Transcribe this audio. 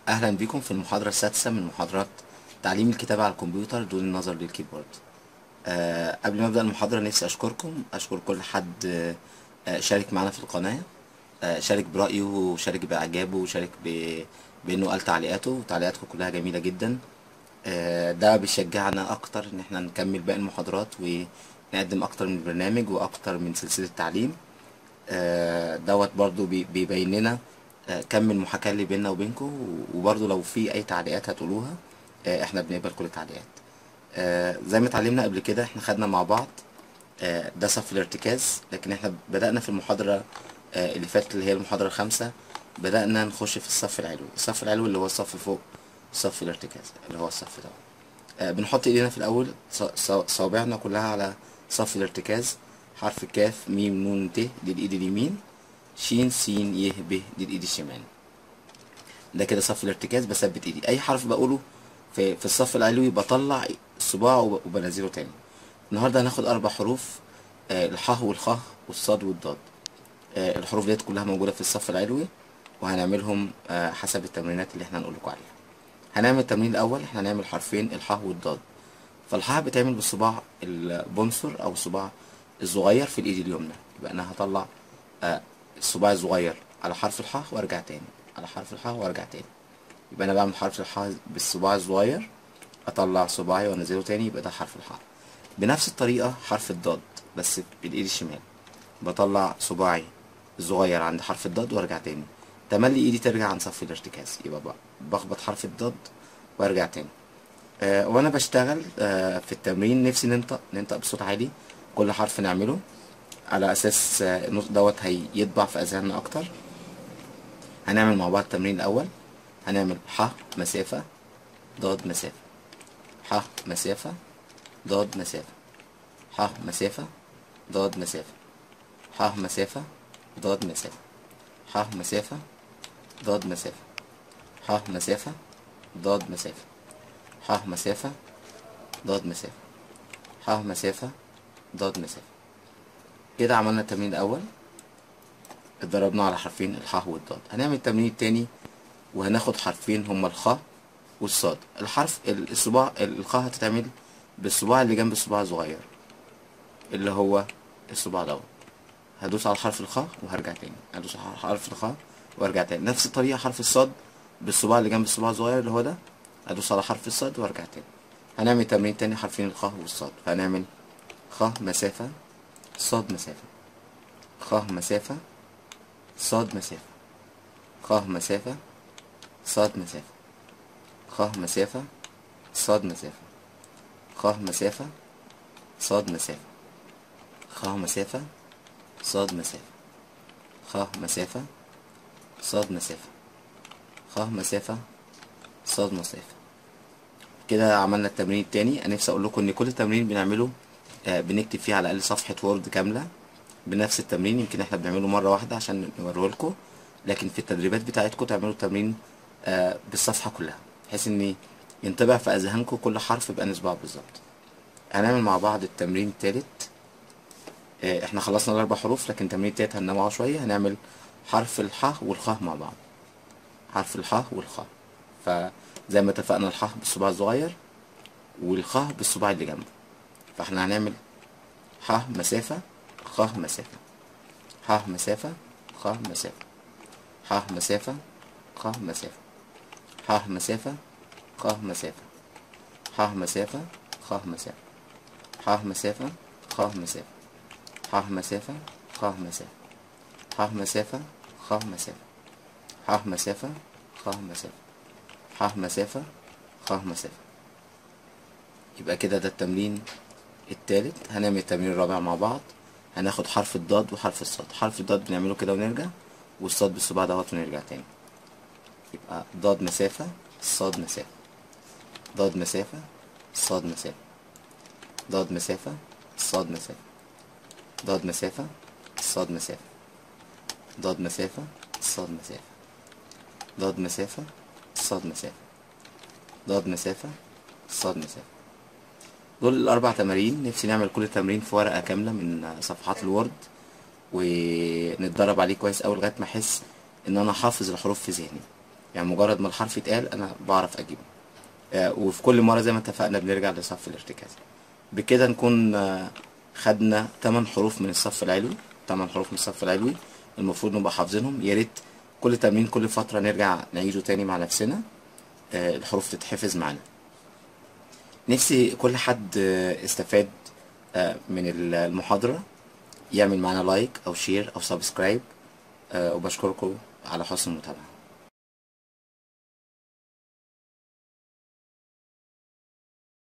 أهلا بكم في المحاضرة السادسة من محاضرات تعليم الكتابة على الكمبيوتر دون النظر للكيبورد أه قبل ما أبدأ المحاضرة نفسي أشكركم أشكر كل حد أه شارك معنا في القناة أه شارك برأيه وشارك بإعجابه وشارك ب... بإنه قال تعليقاته وتعليقاتكم كلها جميلة جدا أه ده بيشجعنا أكتر إن احنا نكمل باقي المحاضرات ونقدم أكتر من برنامج وأكتر من سلسلة تعليم أه دوت برضو بي... بيبين لنا كم المحاكاة اللي بيننا وبينكم وبرضه لو في أي تعليقات هتقولوها احنا بنقبل كل التعليقات زي ما اتعلمنا قبل كده احنا خدنا مع بعض ده صف الارتكاز لكن احنا بدأنا في المحاضرة اللي فاتت اللي هي المحاضرة الخامسة بدأنا نخش في الصف العلوي الصف العلوي اللي هو الصف فوق صف الارتكاز اللي هو الصف ده بنحط ايدينا في الأول صوابعنا كلها على صف الارتكاز حرف كاف ميم نون ت دي الإيد اليمين شين سين ي ب دي الايد الشمال ده كده صف الارتكاز بثبت ايدي اي حرف بقوله في, في الصف العلوي بطلع الصباع وبنزله تاني النهارده هناخد اربع حروف آه الحاء والخاء والصاد والضاد آه الحروف ديت كلها موجوده في الصف العلوي وهنعملهم آه حسب التمرينات اللي احنا هنقول لكم عليها هنعمل التمرين الاول احنا هنعمل حرفين الحاء والضاد فالحاء بتعمل بالصباع البنصر او الصباع الصغير في الايد اليمنى يبقى انا هطلع آه الصباع الصغير على حرف الحاء وارجع تاني على حرف الحاء وارجع تاني يبقى انا بعمل حرف الحاء بالصباع الصغير اطلع صباعي وانزله تاني يبقى ده حرف الحاء بنفس الطريقة حرف الضاد بس بالايد الشمال بطلع صباعي الصغير عند حرف الضاد وارجع تاني تملي ايدي ترجع عن صف الارتكاز يبقى بخبط حرف الضاد وارجع تاني آه وانا بشتغل آه في التمرين نفسي ننطق ننطق بصوت عالي كل حرف نعمله على اساس النطق دوت هيطبع في اذهاننا اكتر هنعمل مع بعض التمرين الاول هنعمل ح مسافة ضاد مسافة ح مسافة ضاد مسافة ح مسافة ضاد مسافة ح مسافة ضاد مسافة ح مسافة ضاد مسافة ح مسافة ضاد مسافة ح مسافة ضاد مسافة ح مسافة ضاد مسافة كده عملنا التمرين الاول اتدربنا على حرفين الحاء والضاد هنعمل التمرين التاني وهناخد حرفين هما الخاء والصاد الحرف الصباع الخاء هتتعمل بالصباع اللي جنب الصباع الصغير اللي هو الصباع دوت هدوس على حرف الخاء وهرجع تاني هدوس على حرف الخاء وارجع تاني نفس الطريقة حرف الصاد بالصباع اللي جنب الصباع الصغير اللي هو ده هدوس على حرف الصاد وارجع تاني هنعمل تمرين تاني حرفين الخاء والصاد فهنعمل خاء مسافة صاد مسافة خاء مسافة صاد مسافة خاء مسافة صاد مسافة خاء مسافة صاد مسافة خاء مسافة صاد مسافة خاء مسافة صاد مسافة خاء مسافة صاد مسافة خاء مسافة صاد مسافة كده عملنا التمرين التاني انا نفسي اقول لكم ان كل تمرين بنعمله آه بنكتب فيه على الاقل صفحة وورد كاملة بنفس التمرين يمكن احنا بنعمله مرة واحدة عشان نوريه لكم لكن في التدريبات بتاعتكم تعملوا التمرين آه بالصفحة كلها بحيث ان ينطبع في اذهانكم كل حرف بأنهي صباع بالظبط هنعمل مع بعض التمرين التالت آه احنا خلصنا الاربع حروف لكن التمرين التالت هننوعه شوية هنعمل حرف الحاء والخاء مع بعض حرف الحاء والخاء فزي ما اتفقنا الحاء بالصباع الصغير والخاء بالصباع اللي جنبه فاحنا هنعمل ح مسافة خ مسافة ح مسافة خ مسافة ح مسافة خ مسافة ح مسافة خ مسافة ح مسافة خ مسافة ح مسافة خ مسافة ح مسافة خ مسافة ح مسافة خ مسافة ح مسافة خ مسافة ح مسافة خ مسافة يبقى كده ده التمرين التالت هنعمل التمرين الرابع مع بعض هناخد حرف الضاد وحرف الصاد حرف الضاد بنعمله كده ونرجع والصاد بالصباع دوت ونرجع تاني يبقى ضاد مسافة صاد مسافة ضاد مسافة صاد مسافة ضاد مسافة صاد مسافة ضاد مسافة صاد مسافة ضاد مسافة صاد مسافة ضاد مسافة صاد مسافة ضاد مسافة صاد مسافة دول الأربع تمارين نفسي نعمل كل تمرين في ورقة كاملة من صفحات الوورد ونتدرب عليه كويس أوي لغاية ما أحس إن أنا حافظ الحروف في ذهني يعني مجرد ما الحرف يتقال انا بعرف اجيبه آه، وفي كل مرة زي ما اتفقنا بنرجع لصف الارتكاز بكده نكون آه، خدنا 8 حروف من الصف العلوي 8 حروف من الصف العلوي المفروض نبقى حافظينهم يا ريت كل تمرين كل فترة نرجع نعيده تاني مع نفسنا آه، الحروف تتحفظ معانا نفسي كل حد آه، استفاد آه، من المحاضرة يعمل معانا لايك او شير او سبسكرايب آه، وبشكركم على حسن المتابعة